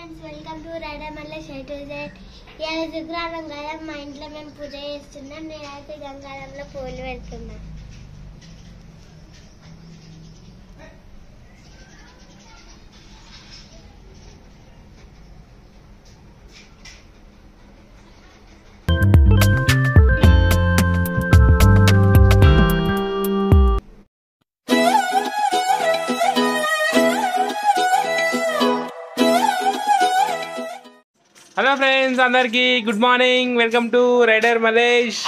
Friends welcome to rider మళ్ళీ షైట్ ఇవాళ శుక్రవారం కదా మా ఇంట్లో మేము పూజ చేస్తున్నాం నేనైతే గంగారంలో పూలు పెడుతున్నా హలో ఫ్రెండ్స్ అందరికి good morning welcome to rider Malesh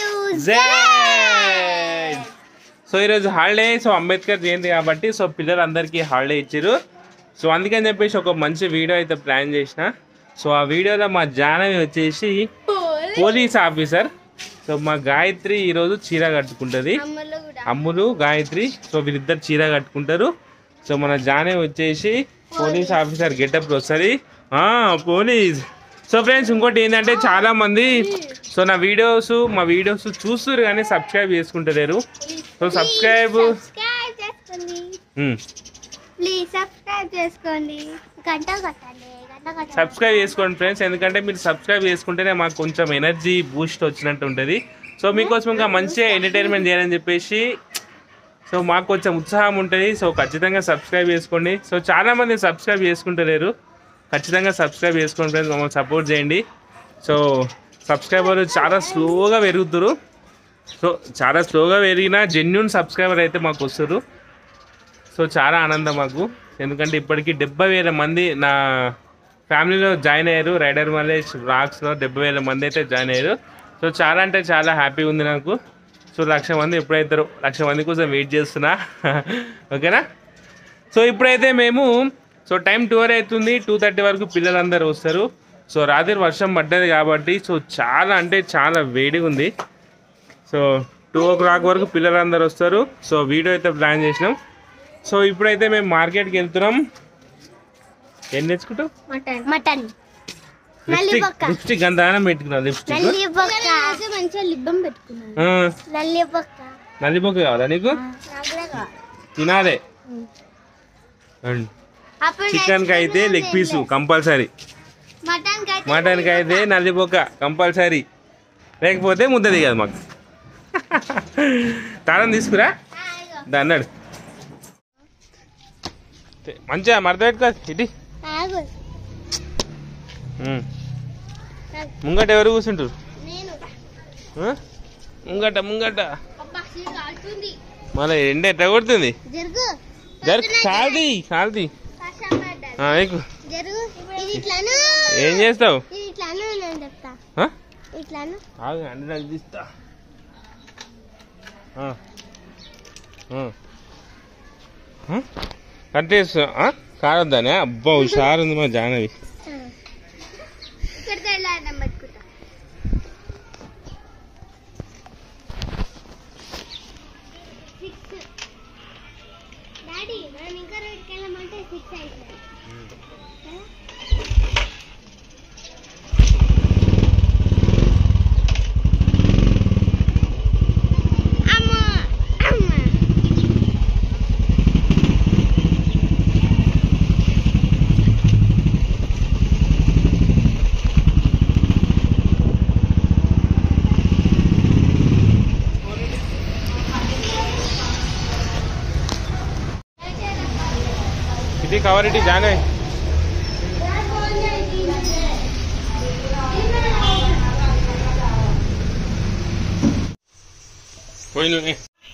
జైడ్ సో ఈరోజు హాలిడే సో అంబేద్కర్ జయంతి కాబట్టి సో పిల్లలందరికీ హాలిడే ఇచ్చారు సో అందుకని చెప్పేసి ఒక మంచి వీడియో అయితే ప్లాన్ చేసిన సో ఆ వీడియోలో మా జానవి వచ్చేసి పోలీస్ ఆఫీసర్ సో మా గాయత్రి ఈరోజు చీర కట్టుకుంటుంది అమ్మలు కూడా అమ్ములు గాయత్రి సో వీళ్ళిద్దరు చీర కట్టుకుంటారు సో మన జానవి వచ్చేసి పోలీస్ ఆఫీసర్ గెటప్ వస్తుంది ఆ, పోలీస్ సో ఫ్రెండ్స్ ఇంకోటి ఏంటంటే చాలా మంది సో నా వీడియోస్ మా వీడియోస్ చూస్తారు కానీ సబ్స్క్రైబ్ చేసుకుంటలేరు సో సబ్స్క్రైబ్ సబ్స్క్రైబ్ చేసుకోండి ఉమ్, ప్లీజ్ సబ్స్క్రైబ్ చేసుకోండి గంట కొట్టండి గంట కొట్టండి సబ్స్క్రైబ్ చేసుకోండి ఫ్రెండ్స్ ఎందుకంటే మీరు సబ్స్క్రైబ్ చేసుకుంటేనే మాకు కొంచెం ఎనర్జీ బూస్ట్ వచ్చినట్టు ఉంటుంది సో మీకోసం ఇంకా మంచిగా ఎంటర్టైన్మెంట్ చేయాలని చెప్పేసి సో మాకు కొంచెం ఉత్సాహం ఉంటుంది సో ఖచ్చితంగా సబ్స్క్రైబ్ చేసుకోండి సో చాలామంది సబ్స్క్రైబ్ చేసుకుంటలేరు ఖచ్చితంగా సబ్స్క్రైబ్ చేసుకోండి ఫ్రెండ్స్ మమ్మల్ని సపోర్ట్ చేయండి సో సబ్స్క్రైబర్లు చాలా స్లోగా పెరుగుతారు సో చాలా స్లోగా పెరిగిన జెన్యున్ సబ్స్క్రైబర్ అయితే మాకు వస్తారు సో చాలా ఆనందం మాకు ఎందుకంటే ఇప్పటికీ డెబ్బై వేల మంది నా ఫ్యామిలీలో జాయిన్ అయ్యారు రైడర్ మలేష్ బ్లాగ్స్లో డెబ్బై వేల మంది అయితే జాయిన్ అయ్యారు సో చాలా అంటే చాలా హ్యాపీగా ఉంది నాకు సో లక్ష మంది ఎప్పుడైతారు లక్ష మంది కోసం వెయిట్ చేస్తున్నా ఓకేనా సో ఇప్పుడైతే మేము సో టైం టూ అవుతుంది టూ థర్టీ వరకు పిల్లలందరూ వస్తారు సో రాత్రి వర్షం పడ్డది కాబట్టి సో చాలా అంటే చాలా వేడిగా ఉంది సో టూ ఓ క్లాక్ వరకు పిల్లలందరూ వస్తారు సో వీడియో అయితే ప్లాన్ చేసినాం సో ఇప్పుడైతే మేము మార్కెట్కి వెళ్తున్నాం ఏం తెచ్చుకుంటాం మటన్ మటన్ లిప్స్టిక్ నల్లిబొక్క. లిప్స్టిక్ గంధానం పెట్టుకున్నాం లిప్స్టిక్ నల్లి బొక్క మంచిగా లిబ్బం పెట్టుకున్నాను ఆ, నల్లి బొక్క నల్లిబొక్క కావాలా నీకు తినాలే అప్పుడు చికెన్కి అయితే లెగ్ పీసు కంపల్సరీ మటన్ మటన్కి అయితే నల్లిబొక్క కంపల్సరీ లేకపోతే ముద్ద దిగదు మాకు తాళం తీసుకురా దా అన్నాడు మంచిగా మడత పెట్టుకో ఇటీ ఆగు ఉమ్. ముంగట ఎవరు కూర్చుంటారు నేను ఆ? ముంగట ముంగట అబ్బా సీట్ కాలుతుంది మళ్ళీ ఎండ ఎట్లా కొడుతుంది జరుగు జరుగు కాల్ది కాల్ది వర్షం పడ్డది ఆ, ఎక్కు జరుగు ఇది ఇట్లాను ఏం చేస్తావు ఇది ఇట్లాను నేను చెప్తా ఆ? ఇట్లాను ఆగు అండి నాకు తీస్తా ఆ. ఆ. ఆ? కట్టేస్తా ఆ? కారొద్దానే అబ్బా హుషారు ఉంది మా జానవి ఇక్కడ తెల్లారడం పట్టుకుంటా సిక్స్ డాడీ మనం ఇంకా రోడ్కి వెళ్ళమంటే సిక్స్ అవుతుంది అమ్మా అమ్మా ఇది కవర్ ఇటీ జానవి పోయి నువ్వు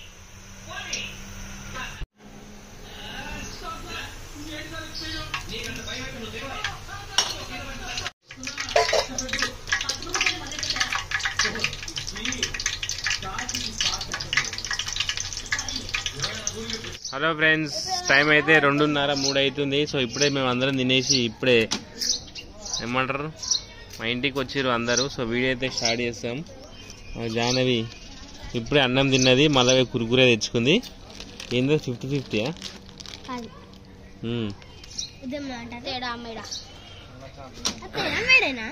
హలో ఫ్రెండ్స్ టైం అయితే రెండున్నర మూడు అవుతుంది సో ఇప్పుడే మేము అందరం తినేసి ఇప్పుడే ఏమంటారు మా ఇంటికి వచ్చిర్రు అందరూ సో వీడియో అయితే స్టార్ట్ చేస్తాం మా జాహ్నవి ఇప్పుడే అన్నం తిన్నది మళ్ళీ కురుకురే తెచ్చుకుంది ఏందో ఫిఫ్టీ ఫిఫ్టీయా అది ఉమ్. ఉదయం అంట తేడా మేడ తేడా మేడేనా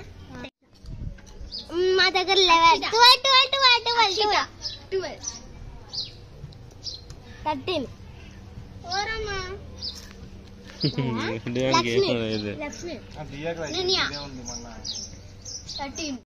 మా దగ్గర eleven twelve twelve twelve twelve twelve thirteen ఓరమ్మా దేనికి లక్ష్మి. ఏం లేదు. లక్ష్మి ఆ దియ్యకు రా, నేను యా. ఇదే ఉంది మళ్ళా థర్టీన్